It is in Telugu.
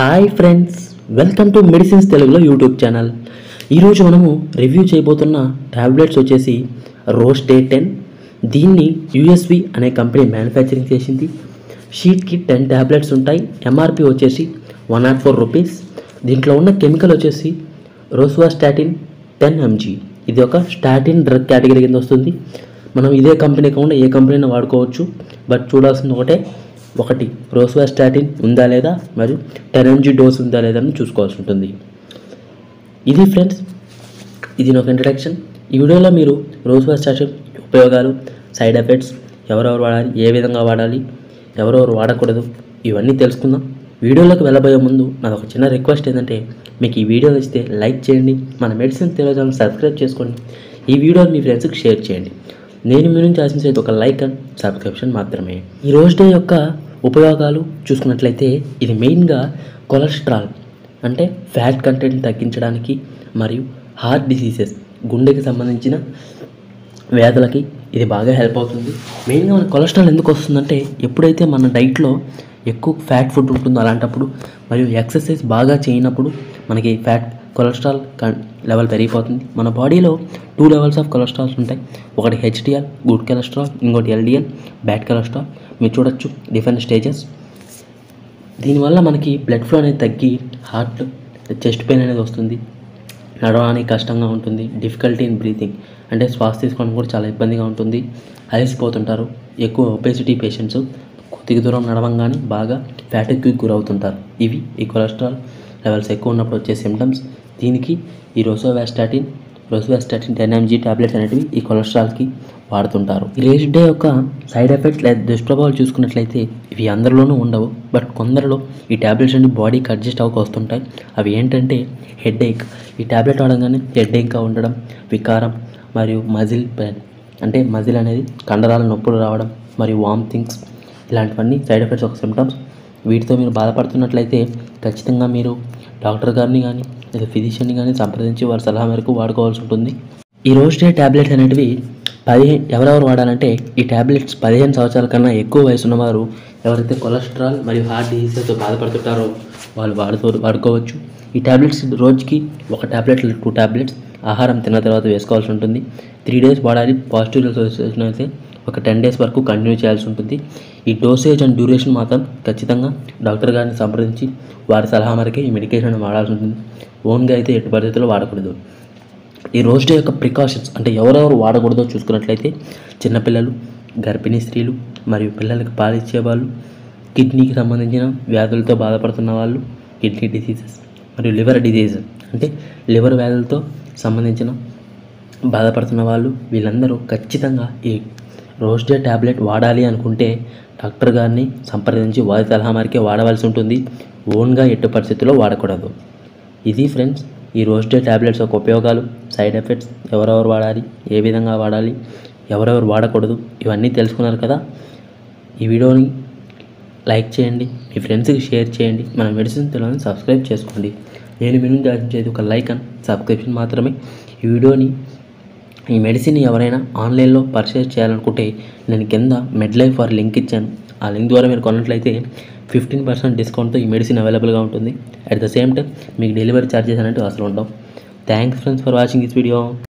hi friends welcome to medicines తెలుగులో యూట్యూబ్ ఛానల్ ఈరోజు మనము రివ్యూ చేయబోతున్న ట్యాబ్లెట్స్ వచ్చేసి రోస్టే టెన్ దీన్ని యుఎస్వి అనే కంపెనీ మ్యానుఫ్యాక్చరింగ్ చేసింది షీట్కి టెన్ ట్యాబ్లెట్స్ ఉంటాయి ఎంఆర్పి వచ్చేసి వన్ నాట్ ఫోర్ రూపీస్ దీంట్లో ఉన్న కెమికల్ వచ్చేసి రోస్వాస్టాటిన్ టెన్ ఎంజీ ఇది ఒక స్టాటిన్ డ్రగ్ కేటగిరీ కింద వస్తుంది మనం ఇదే కంపెనీ కాకుండా ఏ కంపెనీని వాడుకోవచ్చు బట్ చూడాల్సింది ఒకటే ఒకటి రోస్వాస్టాటిన్ ఉందా లేదా మరియు టెన్ ఎంజీ డోస్ ఉందా లేదా అని చూసుకోవాల్సి ఉంటుంది ఇది ఫ్రెండ్స్ ఇది నాకు ఇంట్రడక్షన్ ఈ వీడియోలో మీరు రోస్వాస్టాటిన్ ఉపయోగాలు సైడ్ ఎఫెక్ట్స్ ఎవరెవరు వాడాలి ఏ విధంగా వాడాలి ఎవరెవరు వాడకూడదు ఇవన్నీ తెలుసుకుందాం వీడియోలోకి వెళ్ళబోయే ముందు నాది ఒక చిన్న రిక్వెస్ట్ ఏంటంటే మీకు ఈ వీడియో నచ్చితే లైక్ చేయండి మన మెడిసిన్ తెలియజేయాలని సబ్స్క్రైబ్ చేసుకోండి ఈ వీడియోని మీ ఫ్రెండ్స్కి షేర్ చేయండి నేను మీ నుంచి ఆశించేది ఒక లైక్ అండ్ సబ్స్క్రిప్షన్ మాత్రమే ఈ రోజ్ డే యొక్క ఉపయోగాలు చూసుకున్నట్లయితే ఇది మెయిన్గా కొలెస్ట్రాల్ అంటే ఫ్యాట్ కంటెంట్ తగ్గించడానికి మరియు హార్ట్ డిసీజెస్ గుండెకి సంబంధించిన వ్యాధులకి ఇది బాగా హెల్ప్ అవుతుంది మెయిన్గా మన కొలెస్ట్రాల్ ఎందుకు వస్తుందంటే ఎప్పుడైతే మన డైట్లో ఎక్కువ ఫ్యాట్ ఫుడ్ ఉంటుందో అలాంటప్పుడు మరియు ఎక్సర్సైజ్ బాగా చేయనప్పుడు మనకి ఫ్యాట్ కొలెస్ట్రాల్ లెవెల్ పెరిగిపోతుంది మన బాడీలో టూ లెవెల్స్ ఆఫ్ కొలెస్ట్రాల్స్ ఉంటాయి ఒకటి హెచ్డిఎల్ గుడ్ కొలెస్ట్రాల్ ఇంకోటి ఎల్డిఎల్ బ్యాడ్ కొలెస్ట్రాల్ మీరు చూడొచ్చు డిఫరెంట్ స్టేజెస్ దీనివల్ల మనకి బ్లడ్ ఫ్లో అనేది తగ్గి హార్ట్ చెస్ట్ పెయిన్ అనేది వస్తుంది నడవడానికి కష్టంగా ఉంటుంది డిఫికల్టీ ఇన్ బ్రీతింగ్ అంటే శ్వాస తీసుకోవడం కూడా చాలా ఇబ్బందిగా ఉంటుంది అలసిపోతుంటారు ఎక్కువ ఒబేసిటీ పేషెంట్స్ కొద్దిగా దూరం నడవంగానే బాగా ఫ్యాటిక్కి గురవుతుంటారు ఇవి ఈ కొలెస్ట్రాల్ లెవెల్స్ ఎక్కువ ఉన్నప్పుడు వచ్చే సిమ్టమ్స్ దీనికి ఈ rosuvastatin rosuvastatin ten MG tablets అనేటివి ఈ కొలెస్ట్రాల్కి వాడుతుంటారు ఈ రేజ్ డే యొక్క సైడ్ ఎఫెక్ట్స్ లేదా దుష్ప్రభావాలు చూసుకున్నట్లయితే ఇవి అందరిలోనూ ఉండవు బట్ కొందరిలో ఈ టాబ్లెట్స్ అన్ని బాడీకి అడ్జస్ట్ అవ్వక వస్తుంటాయి అవి ఏంటంటే హెడ్ ఏక్ ఈ టాబ్లెట్ వాడగానే హెడ్ ఏక్గా ఉండడం వికారం మరియు మజిల్ పెయిన్ అంటే మజిల్ అనేది కండరాల నొప్పులు రావడం మరియు వామిటింగ్స్ ఇలాంటివన్నీ సైడ్ ఎఫెక్ట్స్ ఒక సిమ్టమ్స్ వీటితో మీరు బాధపడుతున్నట్లయితే ఖచ్చితంగా మీరు డాక్టర్ గారిని కానీ లేదా ఫిజిషియన్ని కానీ సంప్రదించి వారి సలహా మేరకు వాడుకోవాల్సి ఉంటుంది ఈ రోజ్ డే ట్యాబ్లెట్స్ అనేటివి పదిహేను ఎవరెవరు వాడాలంటే ఈ ట్యాబ్లెట్స్ పదిహేను సంవత్సరాల కన్నా ఎక్కువ వయసు ఉన్నవారు ఎవరైతే కొలెస్ట్రాల్ మరియు హార్ట్ డిసీజెస్తో బాధపడుతుంటారో వాళ్ళు వాడుతూ వాడుకోవచ్చు ఈ ట్యాబ్లెట్స్ రోజుకి ఒక ట్యాబ్లెట్ టూ ట్యాబ్లెట్స్ ఆహారం తిన్న తర్వాత వేసుకోవాల్సి ఉంటుంది త్రీ డేస్ వాడాలి పాజిటివ్ రిజల్ట్స్ అయితే ఒక టెన్ డేస్ వరకు కంటిన్యూ చేయాల్సి ఉంటుంది ఈ డోసేజ్ అండ్ డ్యూరేషన్ మాత్రం ఖచ్చితంగా డాక్టర్ గారిని సంప్రదించి వారి సలహా మేరకే ఈ మెడికేషన్ వాడాల్సి ఉంటుంది ఓన్గా అయితే ఎట్టి పరిస్థితుల్లో వాడకూడదు ఈ రోజ్ డే యొక్క ప్రికాషన్స్ అంటే ఎవరెవరు వాడకూడదో చూసుకున్నట్లయితే చిన్నపిల్లలు గర్భిణీ స్త్రీలు మరియు పిల్లలకు పాలిచ్చే వాళ్ళు కిడ్నీకి సంబంధించిన వ్యాధులతో బాధపడుతున్న వాళ్ళు కిడ్నీ డిసీజెస్ మరియు లివర్ డిసీజ్ అంటే లివర్ వ్యాధులతో సంబంధించిన బాధపడుతున్న వాళ్ళు వీళ్ళందరూ ఖచ్చితంగా ఈ రోజ్ డే ట్యాబ్లెట్ వాడాలి అనుకుంటే డాక్టర్ గారిని సంప్రదించి వారి సలహా మేరకే వాడవలసి ఉంటుంది ఓన్గా ఎట్టి పరిస్థితుల్లో వాడకూడదు ఇది ఫ్రెండ్స్ ఈ రోజ్ డే ట్యాబ్లెట్స్ యొక్క ఉపయోగాలు సైడ్ ఎఫెక్ట్స్ ఎవరెవరు వాడాలి ఏ విధంగా వాడాలి ఎవరెవరు వాడకూడదు ఇవన్నీ తెలుసుకున్నారు కదా ఈ వీడియోని లైక్ చేయండి మీ ఫ్రెండ్స్కి షేర్ చేయండి మన మెడిసిన్ తెలుగుని సబ్స్క్రైబ్ చేసుకోండి నేను మీ నుంచి ఆశించేది ఒక లైక్ అండ్ సబ్స్క్రిప్షన్ మాత్రమే ఈ వీడియోని ఈ మెడిసిన్ ఎవరైనా ఆన్లైన్లో పర్చేస్ చేయాలనుకుంటే నేను కింద మెడ్ లైఫ్ ఫర్ లింక్ ఇచ్చాను ఆ లింక్ ద్వారా మీరు కొన్నట్లయితే ఫిఫ్టీన్ పర్సెంట్ డిస్కౌంట్తో ఈ మెడిసిన్ అవైలబుల్గా ఉంటుంది అట్ ద సేమ్ టైం మీకు డెలివరీ ఛార్జెస్ అనేవి అసలు ఉండవు thanks friends for watching this video